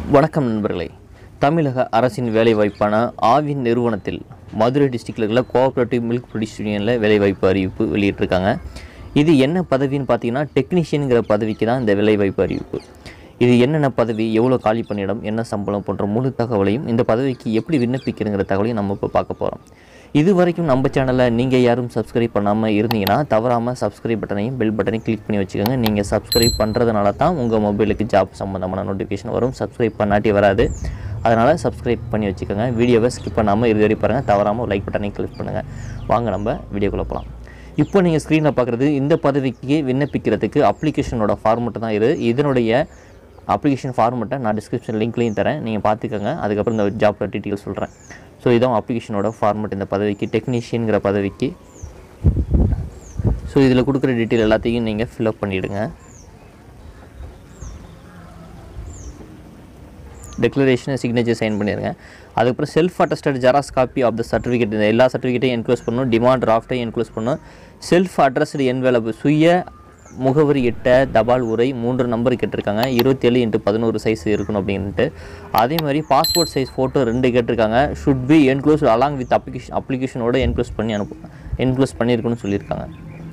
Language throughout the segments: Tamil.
வணக்கம் நண்பர்களே தமிழக அரசின் வேலைவாய்ப்பான ஆவின் நிறுவனத்தில் மதுரை டிஸ்ட்ரிக்டில் இருக்கிற கோஆப்ரேட்டிவ் மில்க் ப்ரொடியூஸ் யூனியனில் வேலைவாய்ப்பு அறிவிப்பு வெளியிட்டிருக்காங்க இது என்ன பதவின்னு பார்த்தீங்கன்னா டெக்னீஷியனுங்கிற பதவிக்கு தான் இந்த வேலைவாய்ப்பு அறிவிப்பு இது என்னென்ன பதவி எவ்வளோ காலி பணியிடம் என்ன சம்பளம் போன்ற முழு தகவலையும் இந்த பதவிக்கு எப்படி விண்ணப்பிக்கிறங்கிற தகவலையும் நம்ம இப்போ பார்க்க போகிறோம் இது வரைக்கும் நம்ம சேனலை நீங்கள் யாரும் சப்ஸ்கிரைப் பண்ணாமல் இருந்தீங்கன்னா தவறாமல் சப்ஸ்கிரைப் பட்டனையும் பெல் பட்டனையும் கிளிக் பண்ணி வச்சுக்கோங்க நீங்கள் சப்ஸ்கிரைப் பண்ணுறதுனால தான் உங்கள் மொபைலுக்கு ஜாப் சம்மந்தமான நோட்டிஃபிகேஷன் வரும் சப்ஸ்கிரைப் பண்ணாட்டி வராது அதனால் சப்ஸ்கிரைப் பண்ணி வச்சுக்கோங்க வீடியோவை ஸ்கிப் பண்ணாமல் இது வரை பாருங்கள் தவறாமல் லைக் பட்டனையும் கிளிக் பண்ணுங்கள் வாங்க நம்ம வீடியோக்குள்ளே போகலாம் இப்போ நீங்கள் ஸ்க்ரீனில் பார்க்குறது இந்த பதவிக்கு விண்ணப்பிக்கிறதுக்கு அப்ளிகேஷனோட ஃபார்மெட்டு தான் இது இதனுடைய அப்ளிகேஷன் ஃபார்மெட்டை நான் டிஸ்கிரிப்ஷன் லிங்க்லையும் தரேன் நீங்கள் பார்த்துக்கோங்க அதுக்கப்புறம் இந்த ஜாப் டீட்டெயில் சொல்கிறேன் ஸோ இதான் அப்ளிகேஷனோட ஃபார்மெட் இந்த பதவிக்கு டெக்னீஷியனுங்கிற பதவிக்கு ஸோ இதில் கொடுக்குற டீட்டெயில் எல்லாத்தையும் நீங்கள் ஃபில்அப் பண்ணிவிடுங்க டெக்ளரேஷனை சிக்னேச்சர் சைன் பண்ணிடுங்க அதுக்கப்புறம் self attested xerox copy of the certificate இந்த எல்லா சர்டிஃபிகேட்டையும் என்க்ளோஸ் பண்ணணும் டிமாண்ட் டிராஃப்டையும் என்க்ளோஸ் பண்ணணும் செல்ஃப் அட்ரஸ்டு என்வெலப் சுய முகவரி இட்ட தபால் உரை மூன்று நம்பர் கேட்டிருக்காங்க இருபத்தேழு இன்ட்டு பதினோரு சைஸ் இருக்கணும் அப்படின்ட்டு அதே மாதிரி பாஸ்போர்ட் சைஸ் ஃபோட்டோ ரெண்டு கேட்டிருக்காங்க should be enclose along with application அப்ளிகேஷனோட என்க்ளோஸ் பண்ணி அனுப்பு என்க்ளோஸ் பண்ணியிருக்குன்னு சொல்லியிருக்காங்க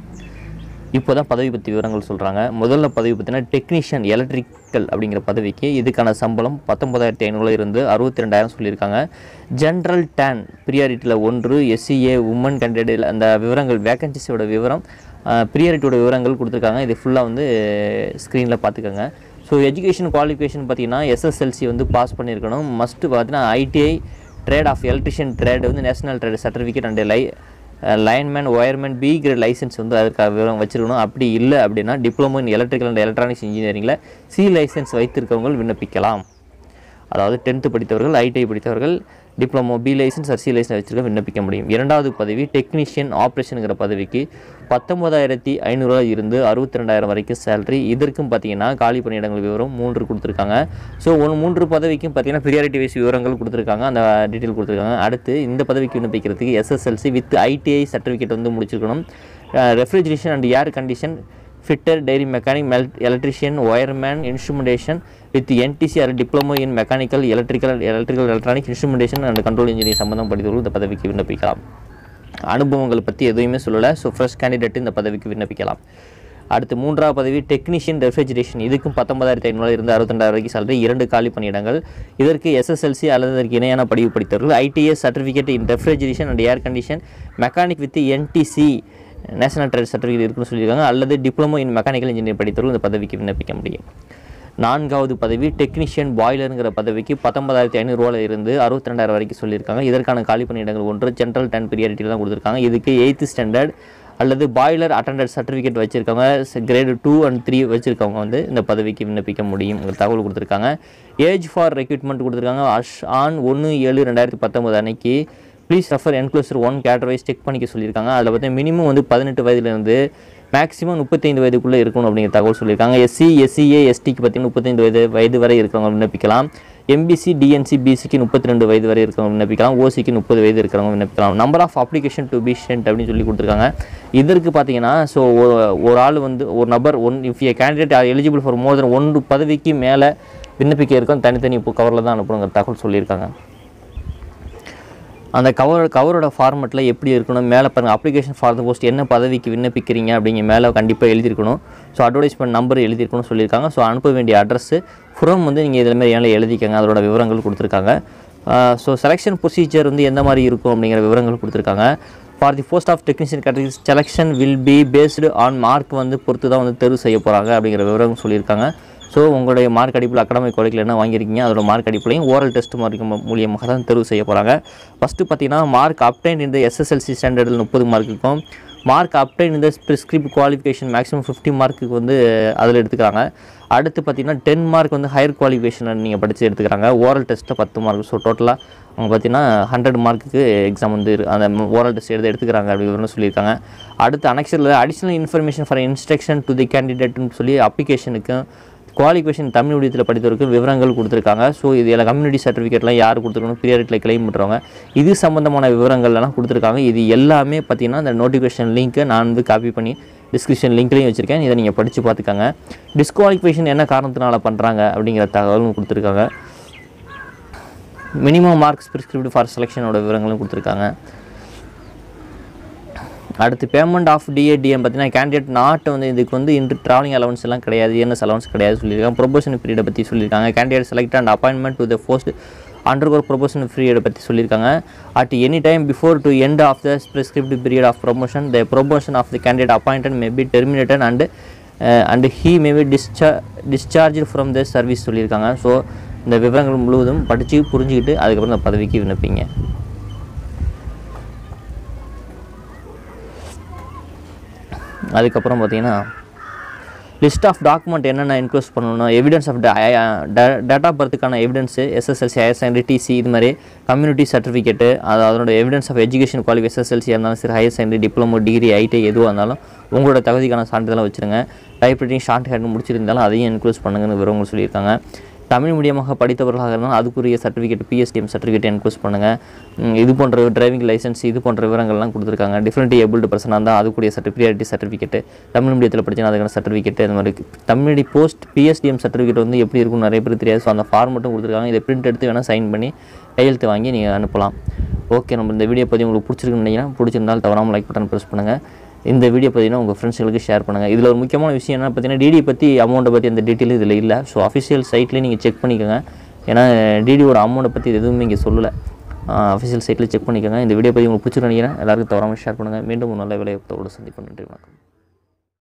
இப்போ தான் பதவி பற்றி விவரங்கள் சொல்கிறாங்க முதல்ல பதவி பார்த்தீங்கன்னா டெக்னீஷியன் எலக்ட்ரிக்கல் அப்படிங்கிற பதவிக்கு இதுக்கான சம்பளம் பத்தொம்பதாயிரத்தி ஐநூறுல இருந்து அறுபத்தி ரெண்டாயிரம் சொல்லியிருக்காங்க ஜென்ரல் டேன் ப்ரியாரிட்டியில் ஒன்று எஸ்சிஏ உமன் கேண்டிடேட் அந்த விவரங்கள் வேகன்சிஸோட விவரம் ப்ரியாரிட்டியோட விவரங்கள் கொடுத்துருக்காங்க இது ஃபுல்லாக வந்து ஸ்க்ரீனில் பார்த்துக்கோங்க ஸோ எஜுகேஷன் குவாலிஃபிகேஷன் பார்த்தீங்கன்னா எஸ்எஸ்எல்சி வந்து பாஸ் பண்ணியிருக்கணும் மஸ்ட்டு பார்த்தீங்கன்னா ITI trade of electrician trade வந்து நேஷனல் ட்ரேட் சர்டிஃபிகேட் அண்ட் லை lineman wireman B grade licence வந்து அதுக்காக விவரம் வச்சிருக்கணும் அப்படி இல்லை அப்படின்னா diploma in electrical and electronics இன்ஜினியரிங்கில் சி லைசன்ஸ் வைத்திருக்கவங்க விண்ணப்பிக்கலாம் அதாவது டென்த்து படித்தவர்கள் ஐடிஐ படித்தவர்கள் diploma B licence or C licence வச்சிருக்க விண்ணப்பிக்க முடியும் இரண்டாவது பதவி டெக்னீஷியன் ஆப்ரேஷனுங்கிற பதவிக்கு பத்தொன்பதாயிரத்தி ஐநூறுரூவா இருந்து அறுபத்தி ரெண்டாயிரம் வரைக்கும் சேலரி இதற்கும் பார்த்தீங்கன்னா காலி பணியிடங்கள் விவரம் மூன்று கொடுத்துருக்காங்க ஸோ ஒன்று மூன்று பதவிக்கும் பார்த்தீங்கன்னா ப்ரியாரிட்டி வைஸ் விவரங்கள் கொடுத்துருக்காங்க அந்த டீட்டெயில் கொடுத்துருக்காங்க அடுத்து இந்த பதவிக்கு விண்ணப்பிக்கிறதுக்கு எஸ்எஸ்எல்சி வித் ஐடிஐ சர்டிஃபிகேட் வந்து முடிச்சிருக்கணும் refrigeration and air condition fitter டைரி மெக்கானிக் மெல் electrician wireman instrumentation with NTC or diploma in mechanical electrical electrical electronic instrumentation and control engineering சம்பந்தம் படித்தவர்கள் இந்த பதவிக்கு விண்ணப்பிக்கலாம் அனுபவங்கள் பற்றி எதுவுமே சொல்லலை ஸோ ஃப்ரெஷ் கேண்டிடேட் இந்த பதவிக்கு விண்ணப்பிக்கலாம் அடுத்து மூன்றாவது பதவி டெக்னீஷியன் ரெஃப்ரிஜரேஷன் இதுக்கும் பத்தொன்பதாயிரத்தி ஐநூறுல இருந்து அறுபத்தெண்டாயிரம் வரைக்கும் salary இரண்டு காலி பணியிடங்கள் இதற்கு எஸ்எஸ்எல்சி அல்லது அதற்கு இணையான படிவு படித்தவர்கள் ITS certificate in refrigeration and air condition mechanic with NTC national trade certificate இருக்குன்னு சொல்லியிருக்காங்க அல்லது டிப்ளமோ இன் மெக்கானிக்கல் இன்ஜினியர் படித்தவர்கள் இந்த பதவிக்கு விண்ணப்பிக்க முடியும் நான்காவது பதவி டெக்னீஷியன் பாய்லருங்கிற பதவிக்கு பத்தொன்பதாயிரத்தி ஐநூறுரூவால இருந்து அறுபத்தி ரெண்டாயிரம் வரைக்கும் சொல்லியிருக்காங்க இதற்கான காலி பணியிடங்கள் ஒன்று ஜென்ரல் டென் ப்ரியாரிட்டியில் தான் கொடுத்துருக்காங்க இதுக்கு எயித்து ஸ்டாண்டர்ட் அல்லது பாய்லர் அட்டண்டட் சர்டிஃபிகேட் வச்சுருக்கவங்க கிரேடு டூ அண்ட் த்ரீ வச்சுருக்கவங்க வந்து இந்த பதவிக்கு விண்ணப்பிக்க முடியும் தகவல் கொடுத்துருக்காங்க ஏஜ் ஃபார் ரெக்ரூட்மெண்ட் கொடுத்துருக்காங்க அஷ் ஆன் ஒன்று ஏழு ரெண்டாயிரத்தி பத்தொம்போது அன்னைக்கு please refer enclosure one category wise check பண்ணிக்க சொல்லியிருக்காங்க அதில் பார்த்தீங்கன்னா மினிமம் வந்து பதினெட்டு வயதுலேருந்து மேக்ஸிமம் முப்பத்தைந்து வயதுக்குள்ளே இருக்கணும் அப்படிங்கிற தகவல் சொல்லியிருக்காங்க எஸ்சி எஸ்சிஏ எஸ்டிக்கு பார்த்தீங்கன்னா முப்பத்தைந்து வயது வயது வரை இருக்கிறவங்க விண்ணப்பிக்கலாம் எம்பிசி டிஎன்சி பிசிக்கு முப்பத்தி ரெண்டு வயது வரை இருக்கிறவங்க விண்ணப்பிக்கலாம் ஓசிக்கு முப்பது வயது இருக்கிறவங்க விண்ணப்பிக்கலாம் number of application to be sent அப்படின்னு சொல்லி கொடுத்துருக்காங்க இதற்கு பார்த்தீங்கன்னா ஸோ ஒரு ஆள் வந்து ஒரு நபர் one if a candidate are eligible for more then ஒன்று பதவிக்கு மேலே விண்ணப்பிக்க இருக்கும் தனித்தனி கவரில் தான் அனுப்பணுங்கிற தகவல் சொல்லியிருக்காங்க அந்த கவர் கவரோட ஃபார்மெட்டில் எப்படி இருக்கணும் மேலே பாருங்கள் அப்ளிகேஷன் ஃபார் த போஸ்ட் என்ன பதவிக்கு விண்ணப்பிக்கிறீங்க அப்படிங்கிற மேலே கண்டிப்பாக எழுதியிருக்கணும் ஸோ அட்வர்டைஸ்மெண்ட் நம்பர் எழுதியிருக்கணும்னு சொல்லியிருக்காங்க ஸோ அனுப்ப வேண்டிய அட்ரஸ் ஃப்ரம் வந்து நீங்கள் இதில் மாதிரி ஏன்னா எழுதிக்கங்க அதோட விவரங்கள் கொடுத்துருக்காங்க ஸோ செலெக்ஷன் ப்ரொசீஜர் வந்து எந்த மாதிரி இருக்கும் அப்படிங்கிற விவரங்கள் கொடுத்துருக்காங்க for the post of technician category selection will be based on mark வந்து பொறுத்து தான் வந்து தேர்வு செய்ய போகிறாங்க அப்படிங்கிற விவரம் சொல்லியிருக்காங்க ஸோ உங்களுடைய மார்க் அடிப்பில் அகாடமிக் குவாலிட்டியில் என்ன வாங்கியிருக்கீங்க அதோட மார்க் அடிப்புலையும் ஓரல் டெஸ்ட் மார்க் மூலியமாக தான் தேர்வு செய்ய போகிறாங்க ஃபஸ்ட்டு பார்த்தீங்கன்னா மார்க் அப்டைன் இந்த எஸ்எஸ்எல்சி ஸ்டாண்டர்டில் முப்பது மார்க் இருக்கும் மார்க் அப்டைன் இந்த ப்ரிஸ்கிரிப்ட் குவாலிஃபிகேஷன் மேக்ஸிமம் ஃபிஃப்டி மார்க்குக்கு வந்து அதில் எடுத்துக்கிறாங்க அடுத்து பார்த்தீங்கன்னா டென் மார்க் வந்து ஹையர் குவாலிஃபிகேஷன் நீங்கள் படித்து எடுத்துக்கிறாங்க ஓரல் டெஸ்ட்டில் பத்து மார்க் ஸோ டோட்டலாக அவங்க பார்த்தீங்கன்னா ஹண்ட்ரட் மார்க்குக்கு எக்ஸாம் வந்து இரு- அந்த ஓரல் டெஸ்ட் எடுத்து எடுத்துக்கிறாங்க அப்படின்னு சொல்லியிருக்காங்க அடுத்து அனெக்ஷனில் additional information for instruction to the கேண்டிடேட்னு சொல்லி அப்ளிகேஷனுக்கு குவாலிஃபிகேஷன் தமிழ் ஊழியத்தில் படித்தவருக்கு விவரங்கள் கொடுத்துருக்காங்க ஸோ இது எல்லாம் கம்யூனிட்டி சர்டிஃபிகேட்லாம் யார் கொடுத்துருக்கணும் பீரியடில் கிளைம் பண்ணுறவங்க இது சம்மந்தமான விவரங்கள்லாம் கொடுத்துருக்காங்க இது எல்லாமே பார்த்தீங்கன்னா இந்த நோட்டிஃபிகேஷன் லிங்க்கை நான் வந்து காப்பி பண்ணி டிஸ்கிரிப்ஷன் லிங்க்லையும் வச்சுருக்கேன் இதை நீங்கள் படித்து பார்த்துக்கங்க டிஸ்குவாலிஃபிகேஷன் என்ன காரணத்தினால பண்ணுறாங்க அப்படிங்கிற தகவலும் கொடுத்துருக்காங்க மினிமம் மார்க்ஸ் ப்ரிஸ்கிரிப்ட் ஃபார் செலெக்ஷனோட விவரங்களும் கொடுத்துருக்காங்க அடுத்து பேமெண்ட் ஆஃப் டிஏடிஎம் பார்த்தீங்கன்னா கேண்டிடேட் நாட் வந்து இதுக்கு வந்து இன்று ட்ராவலிங் அலவன்ஸ் எல்லாம் கிடையாது என்எஸ் அலவன்ஸ் கிடையாது சொல்லியிருக்காங்க ப்ரொபோஷன் பீரியடை பற்றி சொல்லியிருக்காங்க candidate select and appointment to the post undergo probation பீரியடை பற்றி சொல்லியிருக்காங்க at any time before to end of the prescribed period of promotion the promotion of the candidate appointed may be terminated and and he may be discharge discharge from the service சொல்லியிருக்காங்க ஸோ இந்த விவரங்கள் முழுவதும் படித்து புரிஞ்சுக்கிட்டு அதுக்கப்புறம் இந்த பதவிக்கு விண்ணப்பிங்க அதுக்கப்புறம் பார்த்தீங்கன்னா லிஸ்ட் ஆஃப் டாக்குமெண்ட் என்னென்ன இன்க்ளூஸ் பண்ணணும் எவிடன்ஸ் ஆஃப் டேட் ஆஃப் பர்த்துக்கான evidence SSLC higher secondary TC இது மாதிரி கம்யூனிட்டி சர்டிஃபிகேட்டு அது அதனோட evidence of education qualify SSLC இருந்தாலும் சரி higher secondary diploma degree IT எதுவாக இருந்தாலும் உங்களோட தகுதிக்கான சான்றிதழை வச்சுருங்க டைப் ரைட்டிங் ஷார்ட் ஹேண்ட் முடிச்சிருந்தாலும் அதையும் இன்க்ளூஸ் பண்ணுங்கன்னு விவரங்கள் சொல்லியிருக்காங்க தமிழ் மீடியமாக படித்தவர்களாக இருந்தாலும் அதுக்குரிய சர்டிஃபிகேட் பிஎஸ்டிஎம் சர்டிஃபிகேட் என்க்ளூஸ் பண்ணுங்கள் ம், இது போன்ற டிரைவிங் லைசன்ஸ் இது போன்ற விவரங்கள்லாம் கொடுத்துருக்காங்க டிஃப்ரெண்ட் ஏபிள்டு பர்சனாக இருந்தால் அதுக்குரிய சர்டிஃபிகேட் சர்டிஃபிகேட் தமிழ் மீடியத்தில் படிச்சா அதுக்கான சர்டிஃபிகேட் அந்த மாதிரி Tamil medium post PSTM certificate வந்து எப்படி இருக்கும்னு நிறைய பேர் தெரியாது ஸோ அந்த ஃபார்ம் மட்டும் கொடுத்துருக்காங்க இதை பிரிண்ட் எடுத்து வேணால் சைன் பண்ணி கையெழுத்து வாங்கி நீங்கள் அனுப்பலாம் ஓகே நம்ம இந்த வீடியோ பற்றி உங்களுக்கு பிடிச்சிருக்குன்னு நினைக்கிறேன் பிடிச்சிருந்தால் தவறாமல் லைக் பட்டன் ப்ரெஸ் பண்ணுங்கள் இந்த வீடியோ பார்த்தீங்கன்னா உங்கள் ஃப்ரெண்ட்ஸுகளுக்கு ஷேர் பண்ணுங்கள் இதில் ஒரு முக்கியமான விஷயம் என்ன பார்த்தீங்கன்னா டிடி பற்றி அமௌண்ட்டை பற்றி அந்த டீட்டெயில் இதில் இல்லை ஸோ அஃபிஷியல் சைட்லேயே நீங்கள் செக் பண்ணிக்கோங்க ஏன்னா டிடியோட அமௌண்ட்டை பற்றி எதுவுமே இங்கே சொல்லலை அஃபிஷியல் சைட்டில் செக் பண்ணிக்கோங்க இந்த வீடியோ பற்றி உங்களுக்கு பிடிச்சிருக்கு நினைக்கிறேன் எல்லாருக்கும் தவறாமல் ஷேர் பண்ணுங்கள் மீண்டும் ஒரு நல்ல விளையாட்டோடு சந்திப்போம் நன்றி வணக்கம்